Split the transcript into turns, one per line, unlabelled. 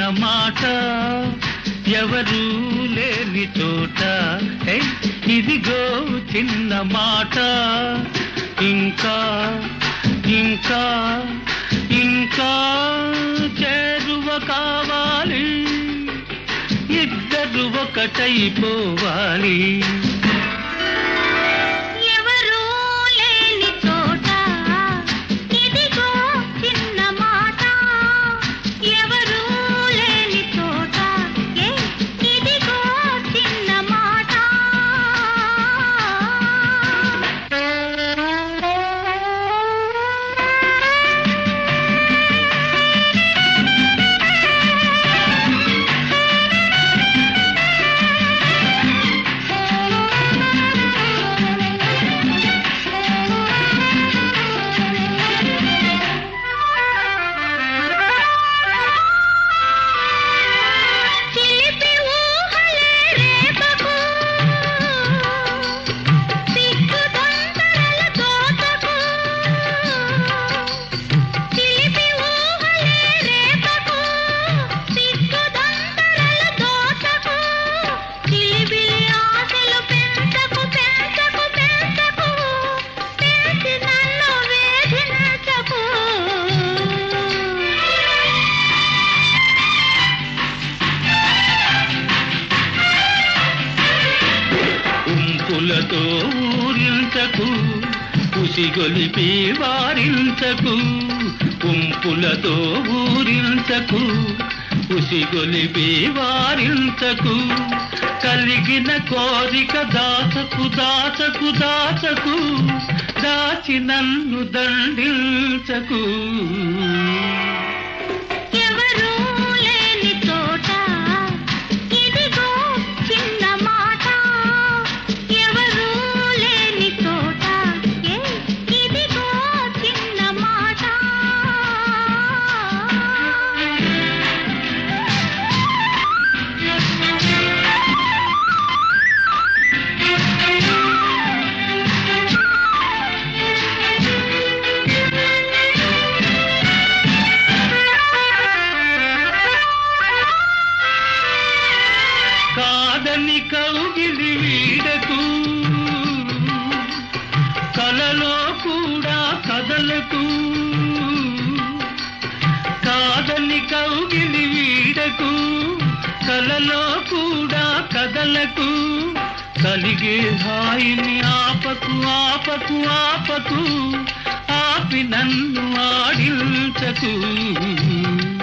మాట ఎవరు లేని చోట హే, ఇదిగో చిన్న మాట ఇంకా ఇంకా ఇంకా చేరువ కావాలి ఇద్దరు ఒకటైపోవాలి
ఎవరూ లేని చోట ఇదిగో చిన్న మాట ఎవరూ లేని చోట ఏ ఇదిగో చిన్న మాట చిలిపి ఊహలే రేపకు సిగ్గు తొందరల తోటకు చిలిపి ఊహలే రేపకు సిగ్గు తొందరల తోటకు చిలిబిలి ఆశలు పెంచకు పెంచకు పెంచకు పెంచి నన్ను వేధించకు
ఉంపులతో ఊరించకు ఉసిగొలిపి వారించకు ఉంపులతో ఊరించకు ఉసిగొలిపి వారించకు కలిగిన కోరిక దాచకు దాచకు దాచకు దాచి నన్ను దండించకు
ఎవరూ లేని చోట ఇదిగో చిన్న మాట ఎవరూ లేని చోట ఏ ఇదిగో చిన్న మాట
కాదని కౌగిలి వీడకు కలలో కూడా కదలకు కాదని కౌగిలి వీడకు కలలో కూడా కదలకు కలిగే హాయిని ఆపకు ఆపకు ఆపకు ఆపి నన్ను ఆడించకు